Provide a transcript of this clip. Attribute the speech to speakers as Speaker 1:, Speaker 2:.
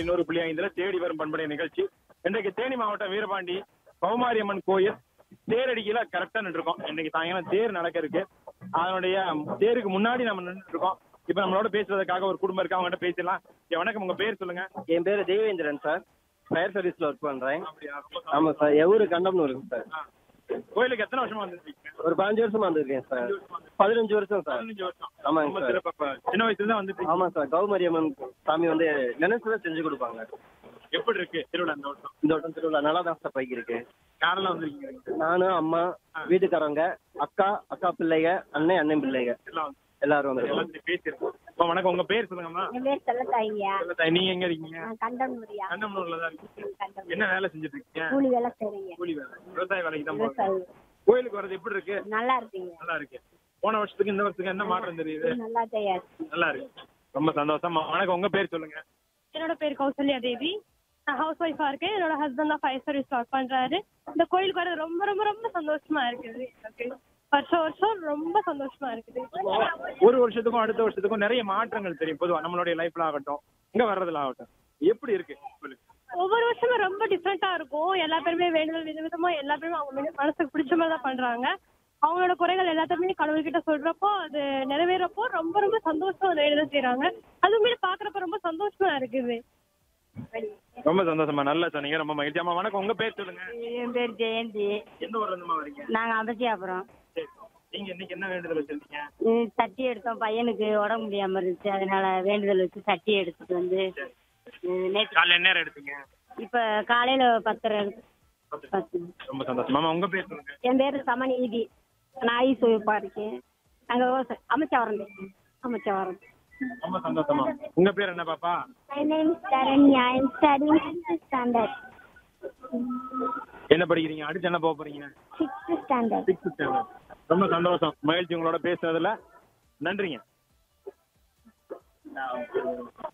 Speaker 1: பண்பலை நூறு புள்ளி ஐந்துல தேடி வரும் பண்பலை நிகழ்ச்சி இன்றைக்கு தேனி மாவட்டம் வீரபாண்டி கௌமாரியம்மன் கோயில் தேரடிக்கையில கரெக்டா நின்றுருக்கோம் இன்னைக்கு சாயங்காலம் தேர் நடக்க இருக்கு அதனுடைய தேருக்கு முன்னாடி நம்ம நின்றுட்டு இருக்கோம் இப்ப நம்மளோட பேசுறதுக்காக ஒரு குடும்பம் இருக்கு அவங்ககிட்ட பேசிடலாம் ஏ, வணக்கம் உங்க பேர் சொல்லுங்க
Speaker 2: என் பேர் தேவேந்திரன் சார் ஃபயர் சர்வீஸ்ல ஒர்க் பண்றேன்
Speaker 1: அப்படியா?
Speaker 2: ஆமா சார் எவரு கண்டம்னூருக்கு சார்
Speaker 1: ஆ. கோயிலுக்கு எத்தனை வருஷமா வந்துருக்கீங்க
Speaker 2: ஒரு பதினஞ்சு வருஷமா வந்திருக்கேன் சார் பதினஞ்சு வருஷம் சார்
Speaker 1: பதினஞ்சு வருஷம்
Speaker 2: ஆமாங்க
Speaker 1: ரொம்ப
Speaker 2: சார்.
Speaker 1: சிறப்பா இப்ப சின்ன வயசுல தான் வந்துட்டு
Speaker 2: ஆமா சார் கௌமரியம்மன் சாமி வந்து நினைச்சதை செஞ்சு கொடுப்பாங்க
Speaker 1: எப்படி இருக்கு திருவிழா இந்த வருஷம்
Speaker 2: இந்த வட்டம் திருவிழா நல்லா தான் சார் போய்க்கு இருக்கு
Speaker 1: யாரெல்லாம் வந்திருக்கீங்க
Speaker 2: நானும் அம்மா வீட்டுக்காரவங்க அக்கா அக்கா பிள்ளைங்க அண்ணன் அண்ணன் பிள்ளைங்க
Speaker 1: எல்லாம் வந்து-
Speaker 2: எல்லாரும் வந்து
Speaker 1: எல்லாத்தையும் பேசிருக்கோம் அப்ப வணக்கம் உங்க பேர் சொல்லுங்கம்மா
Speaker 3: என் பேர் செல்லத்தாயிங்க
Speaker 1: சொல்லுங்க தாய், நீங்க எங்க இருக்கீங்க
Speaker 3: நான் கண்டனூரியா
Speaker 1: கண்டமனூர்ல தான் இருக்கீங்க
Speaker 3: கண்டம்
Speaker 1: என்ன வேலை செஞ்சுட்டு இருக்கீங்க
Speaker 3: கூலி வேலை செய்றீங்க
Speaker 1: கூலி வேலை விவசாய வேலைக்கு தான் போறீங்க
Speaker 3: விவசாயி
Speaker 1: கோயிலுக்கு வர்றது எப்படி இருக்கு
Speaker 3: நல்லா இருக்கீங்க
Speaker 1: நல்லா இருக்கு போன வருஷத்துக்கு இந்த வருஷத்துக்கு என்ன மாற்றம் தெரியுது
Speaker 3: நல்லா தெரியாது
Speaker 1: நல்லா இருக்கு ரொம்ப சந்தோஷம் வணக்கம் உங்க பேர் சொல்லுங்க
Speaker 4: என்னோட பேர் கௌசல்யா தேவி நான் ஹவுஸ் ஒய்ஃபா இருக்கேன் என்னோட ஹஸ்பண்ட் தான் ஃபயர் சர்வீஸ் ஒர்க் பண்றாரு இந்த கோயிலுக்கு வர ரொம்ப ரொம்ப ரொம்ப சந்தோஷமா இருக்குது எனக்கு வருஷம் வருஷம் ரொம்ப சந்தோஷமா இருக்குது
Speaker 1: ஒரு வருஷத்துக்கும் அடுத்த வருஷத்துக்கும் நிறைய மாற்றங்கள் தெரியும் பொதுவா நம்மளுடைய லைஃப்ல ஆகட்டும் இங்க வர்றதுல ஆகட்டும் எப்படி இருக்கு உங்களுக்கு
Speaker 4: ஒவ்வொரு வருஷமும் ரொம்ப டிஃப்ரெண்டா இருக்கும் எல்லா பேருமே வேண்டுதல் வித விதமா எல்லா பேருமே அவங்க மன- மனசுக்கு பிடிச்ச மாதிரி தான் பண்றாங்க அவங்களோட குறைகள் எல்லாத்தையுமே கடவுள்கிட்ட சொல்றப்போ அது நிறைவேறப்போ ரொம்ப ரொம்ப சந்தோஷமா அதை எழுத செய்றாங்க அதுவுமே பாக்குறப்ப ரொம்ப சந்தோஷமா இருக்குது
Speaker 1: ரொம்ப சந்தோஷமா நல்லா சொன்னீங்க ரொம்ப மகிழ்ச்சி அம்மா வணக்கம் உங்க பேர் சொல்லுங்க
Speaker 3: என் பேர் ஜெயந்தி
Speaker 1: எந்த ஊர்ல இருந்துமா வரீங்க
Speaker 3: நாங்க அபசியாபுரம்
Speaker 1: சரி நீங்க இன்னைக்கு என்ன வேண்டுதல் வச்சிருக்கீங்க
Speaker 3: சட்டி எடுத்தோம் பையனுக்கு உடம்பு முடியாம இருந்துச்சு அதனால வேண்டுதல் வச்சு சட்டி எடுத்துட்டு வந்து உம், நேத்து
Speaker 1: காலைல என்ன நேரம் எடுத்தீங்க
Speaker 3: இப்ப காலையில பத்தரை பத்து
Speaker 1: ரொம்ப சந்தோஷம் மாமா உங்க பேர் சொல்லுங்க
Speaker 3: என் பேரு சமநீதி நான் ஐ சுயப்பா இருக்கேன் நாங்க விவசாயம் அமைச்சவரம் அமைச்சவரம்
Speaker 1: ரொம்ப சந்தோஷமா உங்க பேர் என்ன பாப்பா
Speaker 3: My name is Taranya. I'm studying sixth standard.
Speaker 1: என்ன படிக்கிறீங்க அடுத்து என்ன போக போறீங்க
Speaker 3: Sixth standard.
Speaker 1: சிக்ஸ்த் ஸ்டாண்டர்ட் ரொம்ப சந்தோஷம் மகிழ்ச்சி உங்களோட பேசுனதுல நன்றிங்க